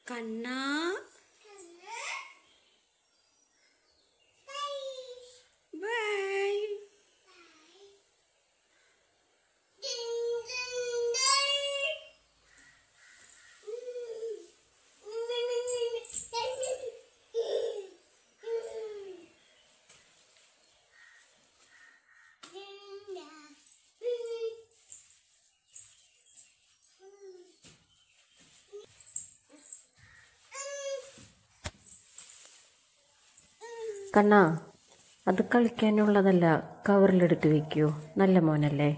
കണ്ണാ ബൈ കണ്ണാ അത് കളിക്കാനുള്ളതല്ല കവറിലെടുത്ത് വെക്കൂ നല്ല മോനല്ലേ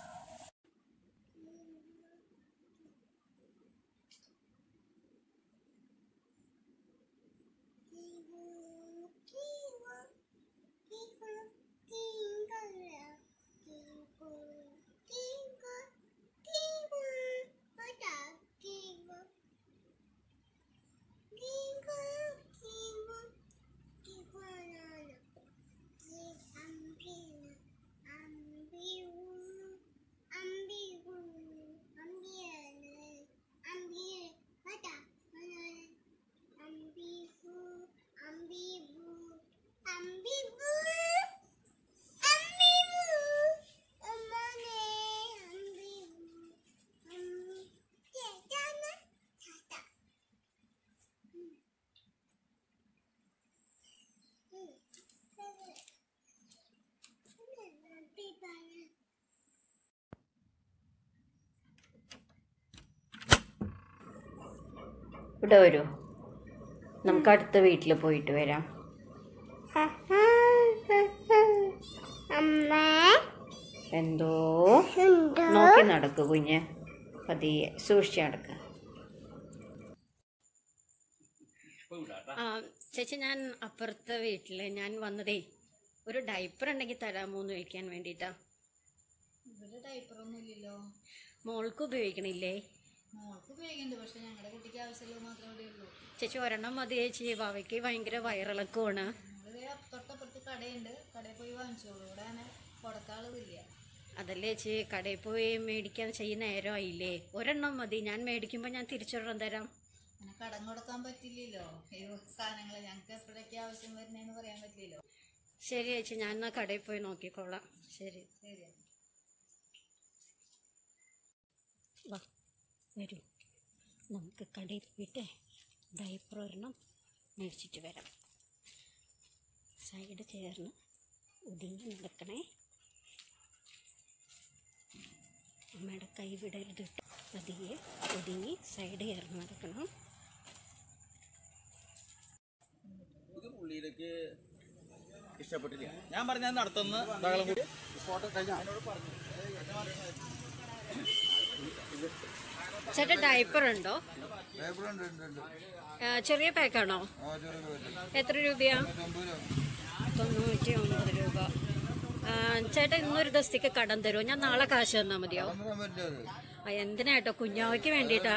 ഇവിടെ വരൂ നമുക്ക് അടുത്ത വീട്ടിൽ പോയിട്ട് വരാം എന്തോ നോക്കി നടക്കു കുഞ്ഞ് പതിയെ സൂക്ഷിച്ച് നടക്ക ചേച്ചി ഞാൻ അപ്പുറത്തെ വീട്ടില് ഞാൻ വന്നതേ ഒരു ഡൈപ്പർ ഉണ്ടെങ്കിൽ തരാമോ എന്ന് ചോദിക്കാൻ വേണ്ടിട്ടാ ഇവിടെ ഡൈപ്പറൊന്നും ഇല്ലല്ലോ മോൾക്ക് ഉപയോഗിക്കണില്ലേ മോൾക്ക് ഉപയോഗിക്കുന്നുണ്ട് പക്ഷെ ഞങ്ങളുടെ കുട്ടിക്ക് ആവശ്യമുള്ളത് മാത്രമേ ഇവിടെ ഉള്ളൂ ചേച്ചി ഒരെണ്ണം മതി ചേച്ചി ഭാവയ്ക്ക് ഭയങ്കര വയറിളക്കമാണ് ഞങ്ങളിത് തൊട്ടപ്പുറത്ത് കടയുണ്ട് കടയിൽ പോയി വാങ്ങിച്ചോളൂ ഇവിടെ അങ്ങനെ കൊടുക്കാനുള്ളതില്ല അതല്ലേ ചേച്ചി കടയിൽ പോയി മേടിക്കാൻ ചെയ്യുന്ന നേരമായില്ലേ ഒരെണ്ണം മതി ഞാൻ മേടിക്കുമ്പോൾ ഞാൻ തിരിച്ചൊരെണ്ണം തരാം അങ്ങനെ കടം കൊടുക്കാൻ പറ്റില്ലല്ലോ ഈ സാധനങ്ങൾ ഞങ്ങൾക്ക് എപ്പോഴൊക്കെ ആവശ്യം വരുന്നതെന്ന് പറയാൻ പറ്റില്ലല്ലോ ശരി ചേച്ചി ഞാൻ എന്നാൽ കടയിൽ പോയി നോക്കിക്കോളാം ശരി ശരി വാ വരൂ നമുക്ക് കടയിൽ പോയിട്ട് ഡൈപ്പർ ഒരെണ്ണം മേടിച്ചിട്ട് വരാം സൈഡ് ചേർന്ന് ഒതുങ്ങി നടക്കണേ അമ്മയുടെ കൈ വിടരുത് കേട്ടോ. പതിയെ ഒതുങ്ങി സൈഡ് ചേർന്ന് നടക്കണം ഇത് പുള്ളിയിലേക്ക് ഇഷ്ടപ്പെട്ടില്ല ഞാൻ പറഞ്ഞ നടത്തുന്ന ബഹളം കൂടി ഫോട്ടോ കഴിഞ്ഞ ചേട്ടാ ഡൈപ്പർ ഉണ്ടോ ആ, ചെറിയ പാക്കാണോ എത്ര രൂപയാ തൊണ്ണൂറ്റി ഒമ്പത് രൂപ ആ, ചേട്ടാ ഇന്നൊരു ദിവസത്തേക്ക് കടം തരുമോ ഞാൻ നാളെ കാശ് തന്നാൽ മതിയോ ആ, എന്തിനാ കേട്ടോ കുഞ്ഞാവയ്ക്ക് വേണ്ടിയിട്ടാ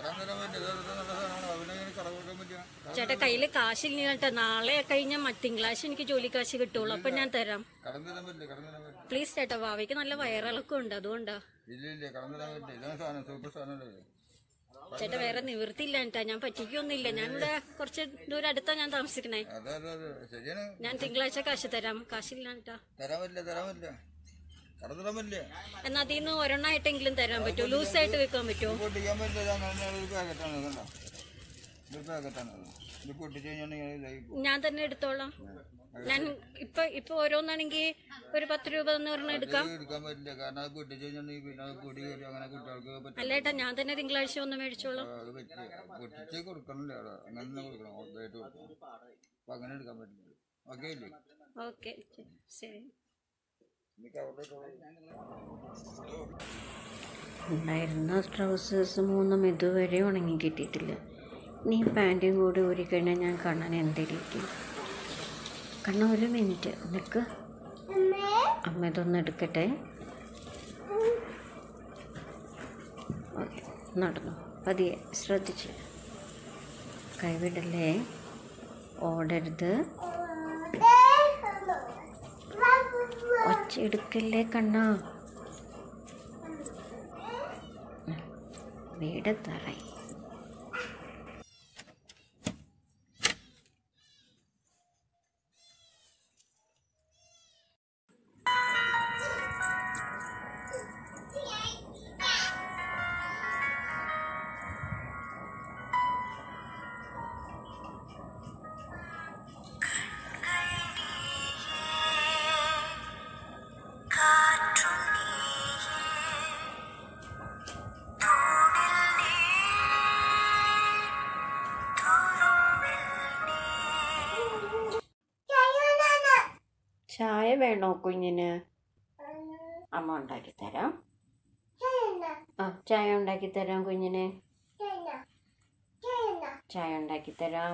ചേട്ടാ കയ്യിൽ കാശില്ല കേട്ടോ നാളെ കഴിഞ്ഞ തിങ്കളാഴ്ച എനിക്ക് ജോലി കാശ് കിട്ടുള്ളൂ അപ്പൊ ഞാൻ തരാം പ്ലീസ് ചേട്ടാ ഭാവിക്ക് നല്ല വയറിളക്കം ഉണ്ട് അതുകൊണ്ടാ ഇല്ലില്ല കടന്നു തരാൻ പറ്റില്ല ഇതാണ് സാധനം സൂപ്പർ സാധനമല്ലേ ചേട്ടാ വേറെ നിവൃത്തിയില്ല കേട്ടാ ഞാൻ പറ്റിക്കൊന്നുമില്ല ഞാൻ ഇവിടെ കുറച്ച് ദൂരം അടുത്താ ഞാൻ താമസിക്കണേ അതെ അതെ അതെ ശരിയാണ് ഞാൻ തിങ്കളാഴ്ച കാശ് തരാം കാശില്ല കേട്ടാ തരാൻ പറ്റില്ല തരാൻ പറ്റില്ല കടന്നു തരാൻ പറ്റില്ല എന്നാ അതിൽ നിന്ന് ഒരെണ്ണമായിട്ടെങ്കിലും തരാൻ പറ്റുമോ ലൂസായിട്ട് വെക്കാൻ പറ്റുമോ പൊട്ടിക്കാൻ പറ്റില്ല ഇതാണ് അങ്ങനെ ഒരു പാക്കറ്റാണ് കണ്ടോ ഒരു പാക്കറ്റാണ് ഇത് പൊട്ടിച്ച് കഴിഞ്ഞാൽ ഇതായി പോകും. ഞാൻ തന്നെ എടുത്തോളാം ഞാൻ ഇപ്പൊ ഇപ്പൊ ഓരോന്നാണെങ്കിൽ ഒരു പത്ത് രൂപ എന്ന് പറഞ്ഞാൽ എടുക്കാം ഇത് എടുക്കാൻ പറ്റില്ല കാരണം അത് പൊട്ടിച്ച് കഴിഞ്ഞാൽ പിന്നെ അത് പൊടി കയറി അങ്ങനെ കുട്ടികൾക്ക് പറ്റില്ല അല്ല ഏട്ടാ ഞാൻ തന്നെ തിങ്കളാഴ്ച ഒന്ന് മേടിച്ചോളാം അത് പറ്റില്ല പൊട്ടിച്ച് കൊടുക്കണല്ലേ അവിടെ അങ്ങനെ തന്നെ കൊടുക്കണം ഓർഡറായിട്ട് കൊടുക്കണം അപ്പൊ അങ്ങനെ എടുക്കാൻ പറ്റില്ല ഓക്കെ ഇല്ലേ ഓക്കെ ശരി എനിക്ക് അവിടെ ഉണ്ടായിരുന്ന ട്രൗസേഴ്സ് മൂന്നും ഇതുവരെ ഉണങ്ങി കിട്ടിയിട്ടില്ല നീ പാൻറ്റും കൂടി ഊരിക്കഴിഞ്ഞാൽ ഞാൻ കാണാൻ എന്തിരിക്കും കണ്ണ ഒരു മിനിറ്റ് നിൽക്ക് അമ്മ ഇതൊന്ന് എടുക്കട്ടെ ഓക്കെ നടന്നു പതിയെ ശ്രദ്ധിച്ച് കൈവിടല്ലേ ഓടരുത് ഒച്ച എടുക്കല്ലേ കണ്ണാ വീട് തറയി ചായ വേണോ കുഞ്ഞിന് അമ്മ ഉണ്ടാക്കി തരാം ആ ചായ ഉണ്ടാക്കി തരാം കുഞ്ഞിന് ചായ ഉണ്ടാക്കി തരാം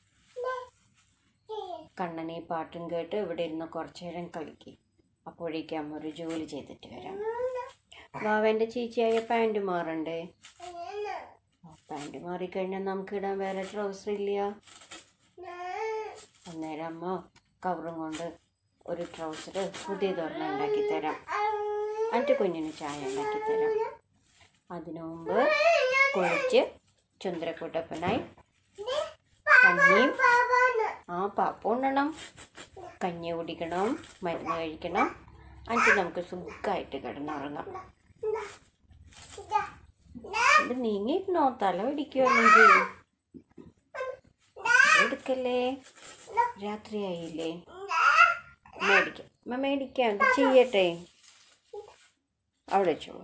കണ്ണനെ ഈ പാട്ടും കേട്ട് ഇവിടെ ഇരുന്ന് കുറച്ചു നേരം കളിക്കും അപ്പോഴേക്കും അമ്മ ഒരു ജോലി ചെയ്തിട്ട് വരാം വാവൻ്റെ ചേച്ചിയായ പാൻറ് മാറണ്ടേ പാൻറ് മാറിക്കഴിഞ്ഞാൽ നമുക്ക് ഇടാൻ വേറെ ട്രൗസർ ഇല്ല അന്നേരം അമ്മ കവറും കൊണ്ട് ഒരു ട്രൗസർ പുതിയതൊരെണ്ണം ഉണ്ടാക്കി തരാം എൻ്റെ കുഞ്ഞിന് ചായ ഉണ്ടാക്കി തരാം അതിനു മുമ്പ് കുളിച്ച് ചുന്തരക്കൂട്ടപ്പനായി കഞ്ഞിയും ആ പാപ്പ ഉണ്ണണം കഞ്ഞി കുടിക്കണം മരുന്ന് കഴിക്കണം എന്നിട്ട് നമുക്ക് സുഖമായിട്ട് കിടന്നുറങ്ങാം ഇത് നീങ്ങിയിരുന്നോ തല പിടിക്കുമോ അല്ലെങ്കിൽ എടുക്കല്ലേ രാത്രിയായില്ലേ മേടിക്കാം അമ്മ മേടിക്കാം ഇത് ചെയ്യട്ടെ അവിടെ വെച്ചോളൂ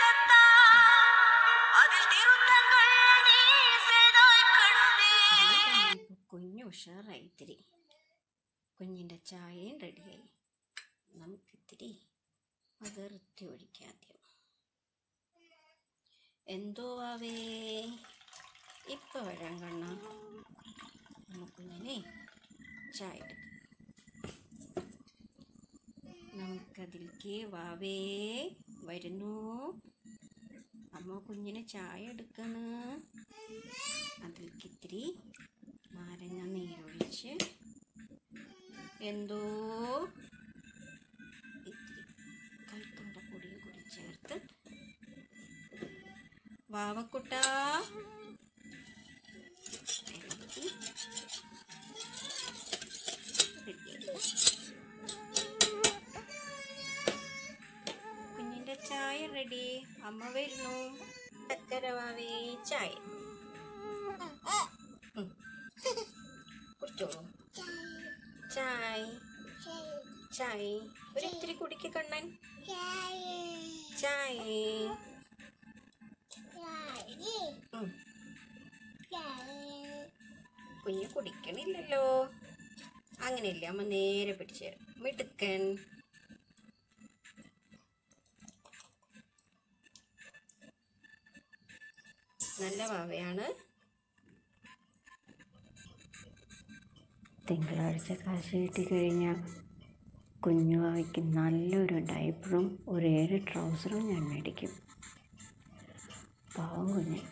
ഇപ്പൊ കുഞ്ഞു ഉഷാറായി ഇത്തിരി കുഞ്ഞിൻ്റെ ചായയും റെഡിയായി നമുക്കിത്തിരി അതിർത്തി ഒഴിക്കാദ്യം എന്തോ ആവേ ഇപ്പൊ വരാൻ കണ്ണ നമുക്കുഞ്ഞിനെ ചായ എടുക്കാം നമുക്കതിലേക്ക് വാവേ വരുന്നു അമ്മ കുഞ്ഞിന് ചായ എടുക്കണ് അതിലേക്ക് ഇത്തിരി നാരങ്ങ നീരൊഴിച്ച് എന്തോ ഇത്തിരി കൽക്കണ്ട പൊടിയും കൂടി ചേർത്ത് വാവക്കുട്ട കുഞ്ഞിന്റെ ചായ റെഡി അമ്മ വരുന്നു ചക്കര വാവേ ചായ ഉം. കുടിച്ചോളൂ ചായ് ചായ് ഒരിത്തിരി കുടിക്ക് കണ്ണൻ ചായ ഉം. കുഞ്ഞ് കുടിക്കണില്ലല്ലോ അങ്ങനെയല്ലേ അമ്മ നേരെ പിടിച്ചു തരാം മിടുക്കൻ നല്ല വാവയാണ് തിങ്കളാഴ്ച കാശ് കിട്ടി കഴിഞ്ഞാൽ കുഞ്ഞുവാവയ്ക്ക് നല്ലൊരു ഡൈപ്പറും ഒരു ഏഴ് ട്രൗസറും ഞാൻ മേടിക്കും പാവം കുഞ്ഞ്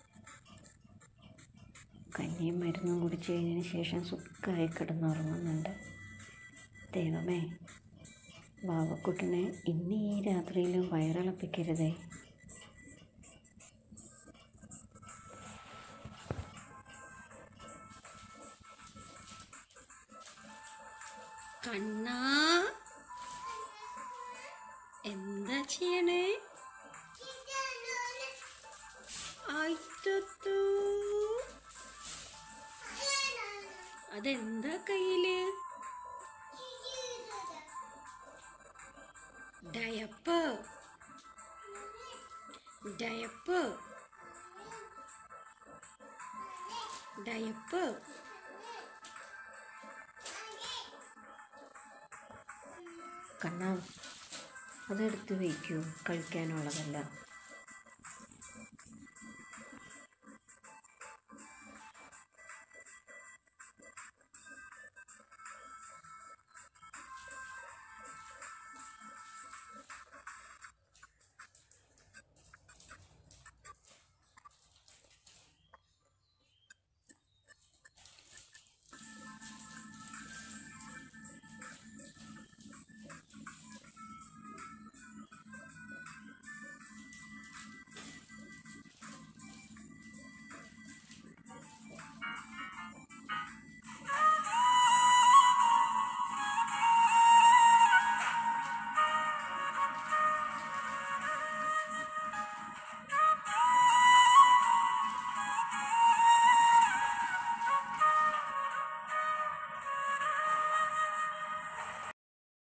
കഞ്ഞിയും മരുന്നും കുടിച്ച് കഴിഞ്ഞതിന് ശേഷം സുഖമായി കിടന്നുറങ്ങുന്നുണ്ട് ദൈവമേ വാവക്കുട്ടനെ ഇന്ന് ഈ രാത്രിയിലും വയറിളപ്പിക്കരുതേ കണ്ണാ എന്താ ചെയ്യണേ ആയിട്ടത്തു അതെന്താ കയ്യില് ഡയപ്പ് ഡയപ്പ് ഡയപ്പ് കണ്ണ അതെടുത്ത് വയ്ക്കൂ കഴിക്കാനുള്ളതല്ല